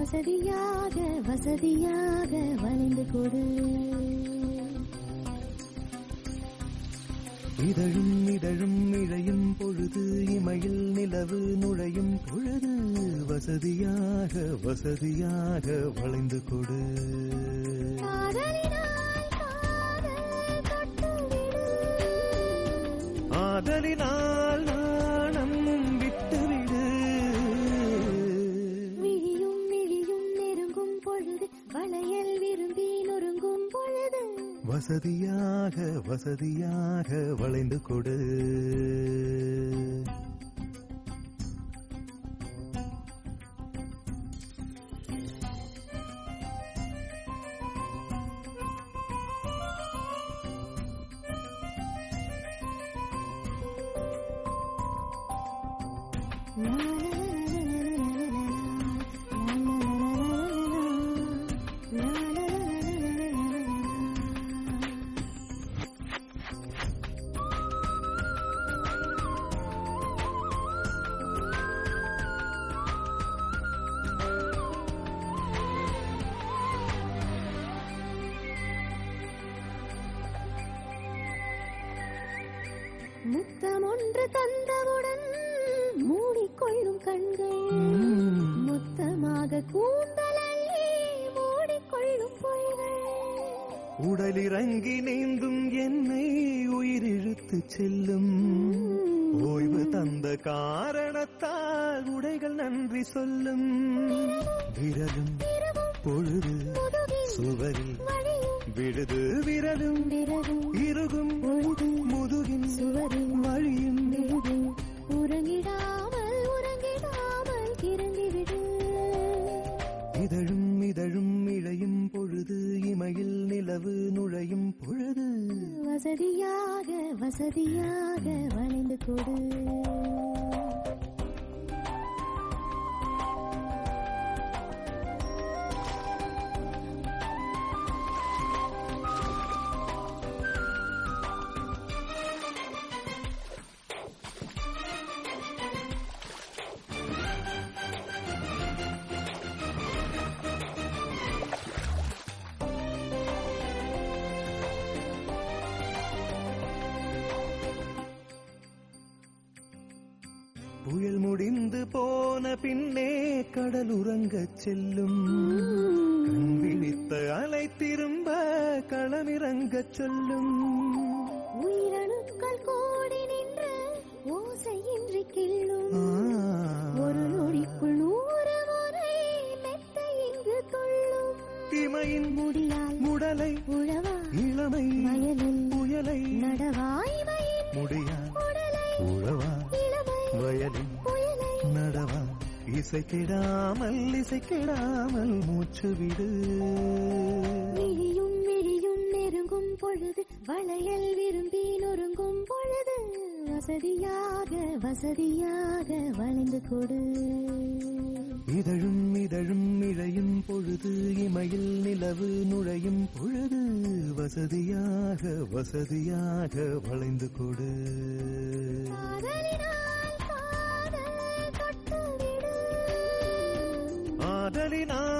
வசதியாக வசதியாக வளைந்து கொடு இதழும் இதழும் இழையும் பொழுது இமையில் நிலவு நுழையும் பொழுது வசதியாக வசதியாக வளைந்து கொடு காதலினால் காதல் தொட்டுவிடு ஆதலினால் நாணம் விட்டுவிடு விழியும் விழியும் நெருங்கும் பொழுது வளையல் விரும்பி நொறுங்கும் பொழுது வசதியாக வசதியாக வளைந்து கொடு லா, லா, லா, லா, லா, லா, லா, லா, லா, லா, லா, லா, லா, லா, லா, லா. முத்தம் ஒன்று தந்தவுடன் மூடிக்கொள்ளும் கண்கள் மொத்தமாக கூந்தலள்ளி மூடிக்கொள்ளும் பொய்கள் உடலிறங்கி நீந்தும் என்னை உயிரிழுத்து செல்லும் ஓய்வு தந்த காரணத்தால் உடைகள் நன்றி சொல்லும் விரலும் பொழுது முதுகில் சுவரில் வழியும் விழுது விரலும் விரலும் இருகும் பொழுது முதுகின் சுவரில் வழியும் விழுது உறங்கிடாமல் உறங்கிடாமல் கிறங்கிவிடு இதழும் இதழும் இழையும் பொழுது இமையில் நிலவு நுழையும் பொழுது வசதியாக வசதியாக வளைந்து கொடு புயல் முடிந்து போன பின்னே கடல் உறங்கச் செல்லும் கண் விழித்த அலை திரும்ப களமிறங்கச் சொல்லும் உயிரணுக்கள் கோடி நின்று ஓசையின்றி கிள்ளும் ஆ, ஒரு நொடிக்குள் நூறு முறை மெத்த இங்கு துள்ளும் இமையின் முடியால் முடலை உழவா இளமை வயலில் புயலை நடவாய்மையின் முடியால் உடலை உழவா இளமை வயலின் புயலை நடவா இசை கெடாமல் இசை கெடாமல் மூச்சு விடு விழியும் விழியும் நெருங்கும் பொழுது வளையல் விரும்பி நொறுங்கும் பொழுது வசதியாக வசதியாக வளைந்து கொடு இதழும் இதழும் இழையும் பொழுது இமையில் நிலவு நுழையும் பொழுது வசதியாக வசதியாக வளைந்து கொடு காதலினால் காதல் தொட்டுவிடு ஆதலினால்